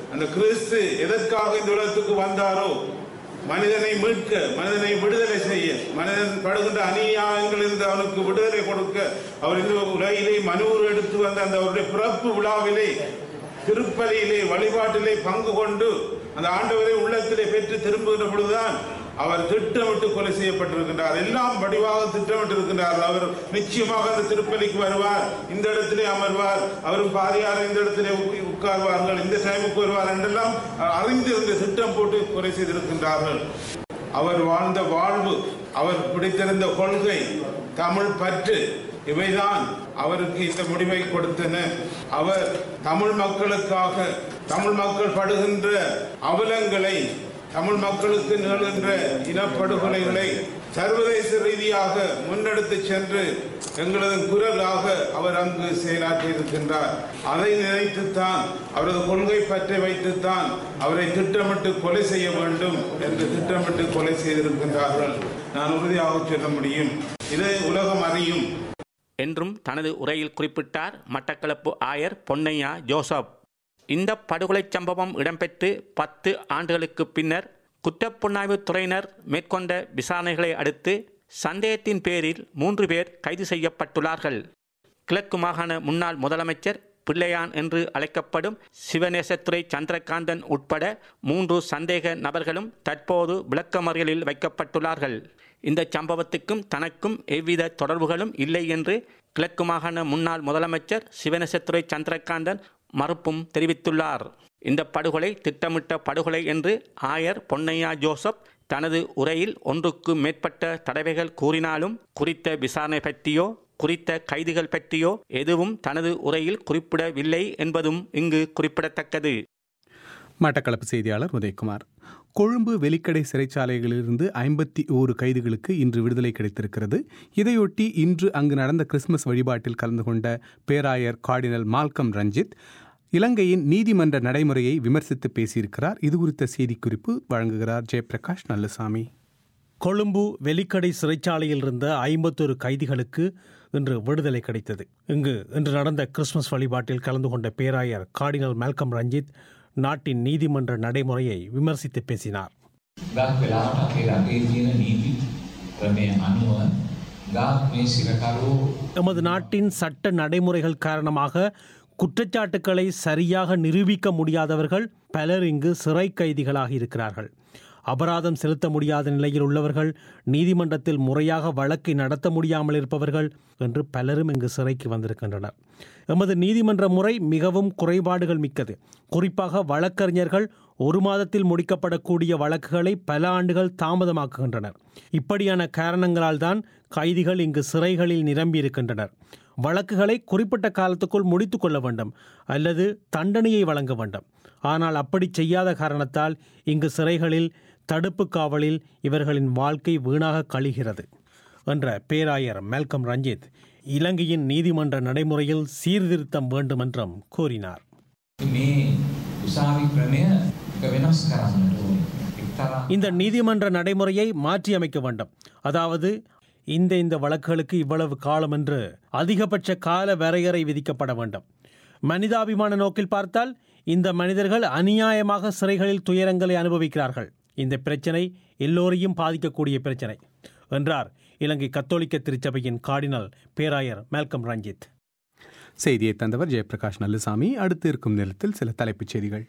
அந்த கிறிஸ்து எதற்காக இந்த உலகத்துக்கு வந்தாரோ மனிதனை மீட்க மனிதனை விடுதலை செய்ய மனிதன் படுகின்ற அநியாயங்களிலிருந்து அவனுக்கு விடுதலை கொடுக்க அவர் இந்த உலகிலே மனுவர் எடுத்து வந்த அந்த அவருடைய பிறப்பு விழாவிலே திருப்பலியிலே வழிபாட்டிலே பங்கு கொண்டு அந்த ஆண்டவரை உள்ளத்திலே பெற்று திரும்புகின்ற பொழுதுதான் அவர் திட்டமிட்டு கொலை செய்யப்பட்டிருக்கின்றார் எல்லாம் வடிவாக திட்டமிட்டு இருக்கின்றார் அவர் நிச்சயமாக அந்த திருப்பலிக்கு வருவார் இந்த இடத்திலே அமர்வார் அவரும் பாதியார் இந்த இடத்திலே உக்- உட்கார்வார்கள் இந்த டைமுக்கு வருவார் என்றெல்லாம் அறிந்து இந்த திட்டம் போட்டு கொலை செய்திருக்கின்றார்கள் அவர் வாழ்ந்த வாழ்வு அவர் பிடித்திருந்த கொள்கை தமிழ் பற்று இவைதான் அவருக்கு இந்த முடிவை கொடுத்தன அவர் தமிழ் மக்களுக்காக தமிழ் மக்கள் படுகின்ற அவலங்களை தமிழ் மக்களுக்கு நிகழ்கின்ற இனப்படுகொலைகளை சர்வதேச ரீதியாக முன்னெடுத்து சென்று எங்களது குரலாக அவர் அங்கு செயலாற்றி இருக்கின்றார் அதை நினைத்துத்தான் அவரது கொள்கை பற்றி வைத்துத்தான் அவரை திட்டமிட்டு கொலை செய்ய வேண்டும் என்று திட்டமிட்டு கொலை செய்திருக்கின்றார்கள் நான் உறுதியாக சொல்ல முடியும் இதை உலகம் அறியும் என்றும் தனது உரையில் குறிப்பிட்டார் மட்டக்களப்பு ஆயர் பொன்னையா ஜோசப் இந்த படுகொலைச் சம்பவம் இடம்பெற்று பத்து ஆண்டுகளுக்கு பின்னர் குற்றப்புலனாய்வுத் துறையினர் மேற்கொண்ட விசாரணைகளை அடுத்து சந்தேகத்தின் பேரில் மூன்று பேர் கைது செய்யப்பட்டுள்ளார்கள் கிழக்கு மாகாண முன்னாள் முதலமைச்சர் பிள்ளையான் என்று அழைக்கப்படும் சிவநேசத்துறை சந்திரகாந்தன் உட்பட மூன்று சந்தேக நபர்களும் தற்போது விளக்கமறியலில் வைக்கப்பட்டுள்ளார்கள் இந்த சம்பவத்துக்கும் தனக்கும் எவ்வித தொடர்புகளும் இல்லை என்று கிழக்கு மாகாண முன்னாள் முதலமைச்சர் சிவநேசத்துறை சந்திரகாந்தன் மறுப்பும் தெரிவித்துள்ளார் இந்த படுகொலை திட்டமிட்ட படுகொலை என்று ஆயர் பொன்னையா ஜோசப் தனது உரையில் ஒன்றுக்கு மேற்பட்ட தடவைகள் கூறினாலும் குறித்த விசாரணை பற்றியோ குறித்த கைதுகள் பற்றியோ எதுவும் தனது உரையில் குறிப்பிடவில்லை என்பதும் இங்கு குறிப்பிடத்தக்கது மட்டக்களப்பு செய்தியாளர் உதயகுமார் கொழும்பு வெலிக்கடை சிறைச்சாலைகளிலிருந்து ஐம்பத்தி ஓரு கைதிகளுக்கு இன்று விடுதலை கிடைத்திருக்கிறது இதையொட்டி இன்று அங்கு நடந்த கிறிஸ்துமஸ் வழிபாட்டில் கலந்து கொண்ட பேராயர் கார்டினல் மால்கம் ரஞ்சித் இலங்கையின் நீதிமன்ற நடைமுறையை விமர்சித்து பேசியிருக்கிறார் இது குறித்த செய்திக்குறிப்பு வழங்குகிறார் ஜெயபிரகாஷ் நல்லசாமி கொழும்பு வெலிக்கடை சிறைச்சாலையில் இருந்த ஐம்பத்தொரு கைதிகளுக்கு இன்று விடுதலை கிடைத்தது இங்கு இன்று நடந்த கிறிஸ்துமஸ் வழிபாட்டில் கலந்து கொண்ட பேராயர் கார்டினல் மேல்கம் ரஞ்சித் நாட்டின் நீதிமன்ற நடைமுறையை விமர்சித்து பேசினார் ගත් වෙලාවට අපේ රටේ තියෙන නීති ක්‍රමය අනුව ගාත් මේ සිරකරුවෝ எமது நாட்டின் சட்ட நடைமுறைகள் காரணமாக குற்றச்சாட்டுக்களை சரியாக நிரூபிக்க முடியாதவர்கள் பலர் இங்கு சிறை கைதிகளாக இருக்கிறார்கள் அபராதம் செலுத்த முடியாத நிலையில் உள்ளவர்கள் நீதிமன்றத்தில் முறையாக வழக்கை நடத்த முடியாமல் இருப்பவர்கள் என்று பலரும் இங்கு சிறைக்கு வந்திருக்கின்றனர் எமது நீதிமன்ற முறை மிகவும் குறைபாடுகள் மிக்கது குறிப்பாக வழக்கறிஞர்கள் ஒரு மாதத்தில் முடிக்கப்படக்கூடிய வழக்குகளை பல ஆண்டுகள் தாமதமாக்குகின்றனர் இப்படியான காரணங்களால் தான் கைதிகள் இங்கு சிறைகளில் நிரம்பி இருக்கின்றனர் வழக்குகளை குறிப்பிட்ட காலத்துக்குள் முடித்து கொள்ள வேண்டும் அல்லது தண்டனையை வழங்க வேண்டும் ஆனால் அப்படி செய்யாத காரணத்தால் இங்கு சிறைகளில் தடுப்பு காவலில் இவர்களின் வாழ்க்கை வீணாக கழிகிறது என்ற பேராயர் மேல்கம் ரஞ்சித் இலங்கையின் நீதிமன்ற நடைமுறையில் சீர்திருத்தம் வேண்டும் என்றும் கூறினார் මේ උසාවි ක්‍රමය එක වෙනස් කරන්නට ඕනේ. එක්තරා இந்த நீதிமன்ற நடைமுறையை மாற்றியமைக்க வேண்டும் அதாவது இந்த இந்த வழக்குகளுக்கு இவ்வளவு காலம் என்று அதிகபட்ச கால வரையறை விதிக்கப்பட வேண்டும் மனிதாபிமான நோக்கில் பார்த்தால் இந்த மனிதர்கள் அநியாயமாக சிறைகளில் துயரங்களை அனுபவிக்கிறார்கள் இந்த பிரச்சனை எல்லோரையும் பாதிக்கக்கூடிய பிரச்சனை என்றார் இலங்கை கத்தோலிக்க திருச்சபையின் கார்டினல் பேராயர் மேல்கம் ரஞ்சித் செய்தியை தந்தவர் ஜெயபிரகாஷ் நல்லுசாமி அடுத்து இருக்கும் நேரத்தில் சில தலைப்புச் செய்திகள்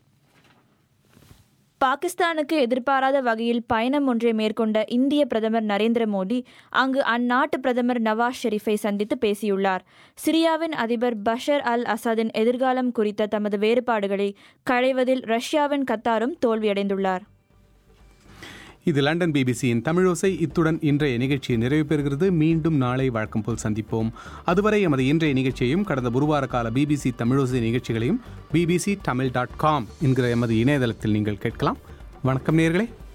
பாகிஸ்தானுக்கு எதிர்பாராத வகையில் பயணம் ஒன்றை மேற்கொண்ட இந்திய பிரதமர் நரேந்திர மோடி அங்கு அந்நாட்டு பிரதமர் நவாஸ் ஷெரீஃபை சந்தித்து பேசியுள்ளார் சிரியாவின் அதிபர் பஷர் அல் அசாதின் எதிர்காலம் குறித்த தமது வேறுபாடுகளை களைவதில் ரஷ்யாவின் கத்தாரும் தோல்வியடைந்துள்ளார் இது லண்டன் பிபிசியின் தமிழோசை இத்துடன் இன்றைய நிகழ்ச்சி நிறைவு பெறுகிறது மீண்டும் நாளை வழக்கம் போல் சந்திப்போம் அதுவரை எமது இன்றைய நிகழ்ச்சியையும் கடந்த ஒருவார கால பிபிசி தமிழோசை நிகழ்ச்சிகளையும் பிபிசி தமிழ் டாட் காம் என்கிற எமது இணையதளத்தில் நீங்கள் கேட்கலாம் வணக்கம் நேர்களே